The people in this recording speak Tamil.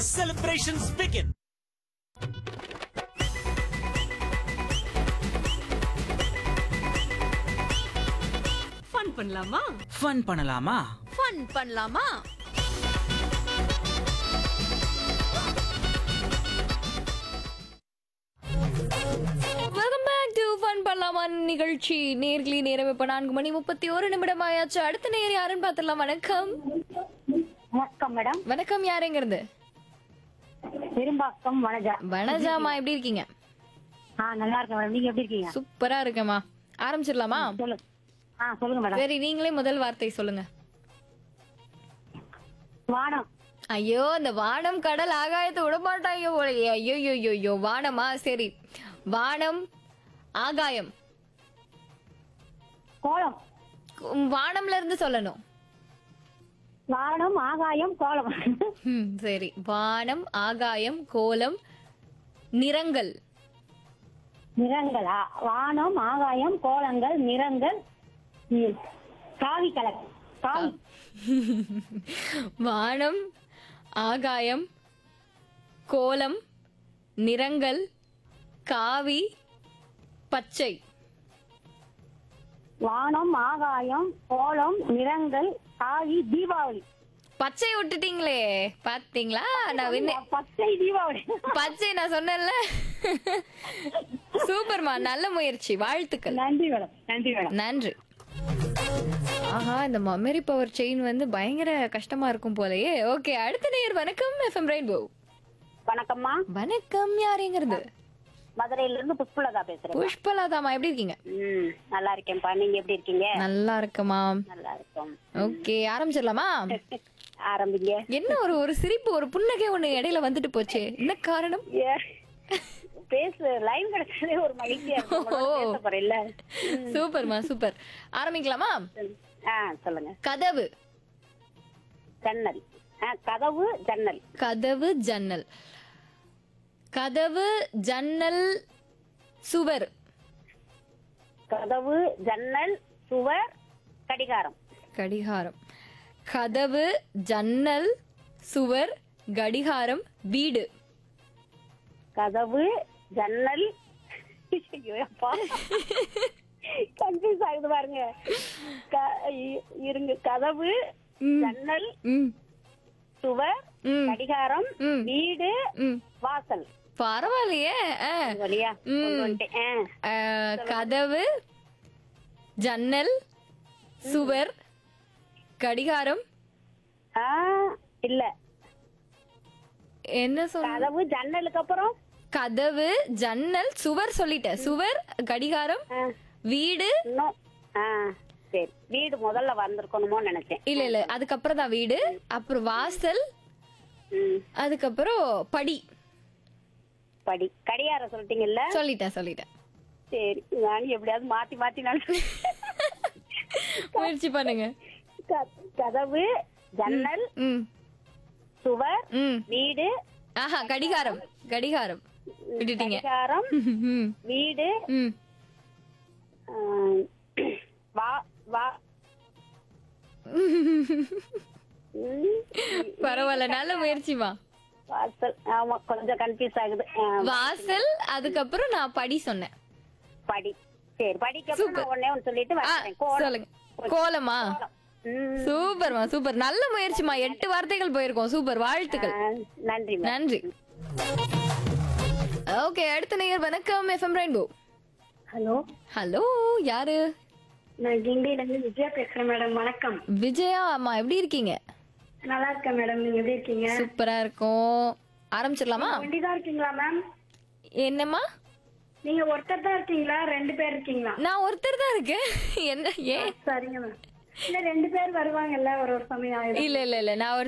Celebrations begin. ஃபன் பண்ணலாமா ஃபன் பண்ணலாமா ஃபன் பண்ணலாமா வெல்கம் பேக் டு ஃபன் பண்ணலாமா நிகழ்ச்சி நேர்களி நேரம் இப்ப நான்கு மணி முப்பத்தி ஒரு நிமிடம் ஆயாச்சு அடுத்த நேர் யாருன்னு பாத்துடலாம் வணக்கம் வணக்கம் மேடம் வணக்கம் யாருங்கிறது பெரும்பாக்கம் வனஜா வனஜாமா எப்படி இருக்கீங்க ஆ நல்லா இருக்கேன் மேடம் நீங்க எப்படி இருக்கீங்க சூப்பரா இருக்கேம்மா ஆரம்பிச்சிடலாமா சொல்லுங்க ஆ சொல்லுங்க மேடம் சரி நீங்களே முதல் வார்த்தை சொல்லுங்க வானம் ஐயோ இந்த வானம் கடல் ஆகாயத்தை விட மாட்டாங்க போலயே ஐயோ ஐயோ ஐயோ வானமா சரி வானம் ஆகாயம் கோலம் உம், வானம்ல இருந்து சொல்லணும் வானம் ஆகாயம் கோலம் ம், சரி வானம் ஆகாயம் கோலம் நிறங்கள் நிறங்களா வானம் ஆகாயம் கோலங்கள் நிறங்கள் ம், காவி கலர் காவி வானம் ஆகாயம் கோலம் நிறங்கள் காவி பச்சை வானம் ஆகாயம் கோலம் நிறங்கள் காவி தீபாவளி பச்சை விட்டுட்டீங்களே பாத்தீங்களா நான் வின்னு பச்சை தீபாவளி பச்சை நான் சொன்னேன்ல சூப்பர்மா நல்ல முயற்சி வாழ்த்துக்கள் நன்றி மேடம் நன்றி மேடம் நன்றி ஆஹா இந்த மெமரி பவர் செயின் வந்து பயங்கர கஷ்டமா இருக்கும் போலயே ஓகே அடுத்த நேர் வணக்கம் எஃப்எம் ரெயின்போ வணக்கம்மா வணக்கம் யாருங்கிறது மதுரையில இருந்து புஷ்பலதா பேசுறேன் புஷ்பலாதாமா எப்படி இருக்கீங்க ம் நல்லா இருக்கேன்ப்பா நீங்க எப்படி இருக்கீங்க நல்லா இருக்கமா நல்லா இருக்கோம் ஓகே ஆரம்பிச்சிடலாமா ஆரம்பிங்க என்ன ஒரு ஒரு சிரிப்பு ஒரு புன்னகை ஒண்ணு இடையில வந்துட்டு போச்சு என்ன காரணம் ஏ, பேசு லைன் கிடைச்சதே ஒரு மகிழ்ச்சியா இருக்கு. உங்களோட பேச போறேன்ல சூப்பர்மா சூப்பர் ஆரம்பிக்கலாமா ஆ சொல்லுங்க கதவு ஜன்னல் ஆ கதவு ஜன்னல் கதவு ஜன்னல் கதவு ஜன்னல் சுவர் கதவு ஜன்னல் சுவர் கடிகாரம் கடிகாரம் கதவு ஜன்னல் சுவர் கடிகாரம் வீடு கதவு ஜன்னல் ஐயோ, அப்பா கன்ஃபியூஸ் ஆகுது பாருங்க க- இ- இருங்க கதவு ஜன்னல் ம் சுவர் ம் கடிகாரம் ம். வீடு ம் வாசல் பரவாயில்லையே ஆ. வழியா ம். கொண்டு வந்துட்டேன். ஆ. ஆ, கதவு ஜன்னல் சுவர் கடிகாரம் ஆ, இல்ல என்ன சொன்ன கதவு ஜன்னலுக்கு அப்புறம் கதவு ஜன்னல் சுவர் சொல்லிட்டேன் சுவர் கடிகாரம் ஆ, வீடு இன்னும் ஆ, சரி வீடு முதல்ல வந்திருக்கணுமோ நினைச்சேன் இல்ல இல்ல அதுக்கப்புறம் தான் வீடு அப்புறம் வாசல் ம், அதுக்கப்புறம் படி படி கடிகாரம் சொல்லிட்டீங்கல்ல சொல்லிட்டேன் சொல்லிட்டேன் சரி நான் எப்படியாவது மாத்தி மாத்தி நான் முயற்சி பண்ணுங்க கதவு ஜன்னல் ம் சுவர் ம் வீடு ஆஹா கடிகாரம் கடிகாரம் விட்டுட்டீங்க கடிகாரம் ம் வீடு ம் ஆ, வா வா ம், பரவாயில்ல நல்ல முயற்சிமா வாசல் ஆமா கொஞ்சம் கன்ஃபியூஸ் ஆகுது ஆ, வாசல் அதுக்கப்புறம் நான் படி சொன்னேன் படி சரி படிக்க நான் ஒண்ணே ஒண்ணு சொல்லிட்டு ஆ, வரேன் கோலம் சொல்லுங்க கோலமா ம், சூப்பர்மா சூப்பர் நல்ல முயற்சிமா எட்டு வார்த்தைகள் போயிருக்கோம் சூப்பர் வாழ்த்துக்கள் ஆ, நன்றி மேம். நன்றி ஓகே அடுத்த நேயர் வணக்கம் எஃப்எம் ரெயின்போ ஹலோ ஹலோ யாரு நான் கிண்டியில இருந்து விஜயா பேசுறேன் மேடம் வணக்கம் விஜயா அம்மா எப்படி இருக்கீங்க நல்லா இருக்கேன் மேடம் நீங்க எப்படி இருக்கீங்க சூப்பரா இருக்கும் ஆரம்பிச்சிடலாமா ஒண்டிதான் இருக்கீங்களா மேம் என்னம்மா நீங்க ஒருத்தர் தான் இருக்கீங்களா ரெண்டு பேர் இருக்கீங்களா நான் ஒருத்தர் தான் இருக்கேன் என்ன ஏன் சரிங்க மேம் இல்ல ரெண்டு பேர் வருவாங்கல்ல ஒரு ஒரு சமயம் ஆயிடும் இல்ல இல்ல இல்ல நான் ஒரு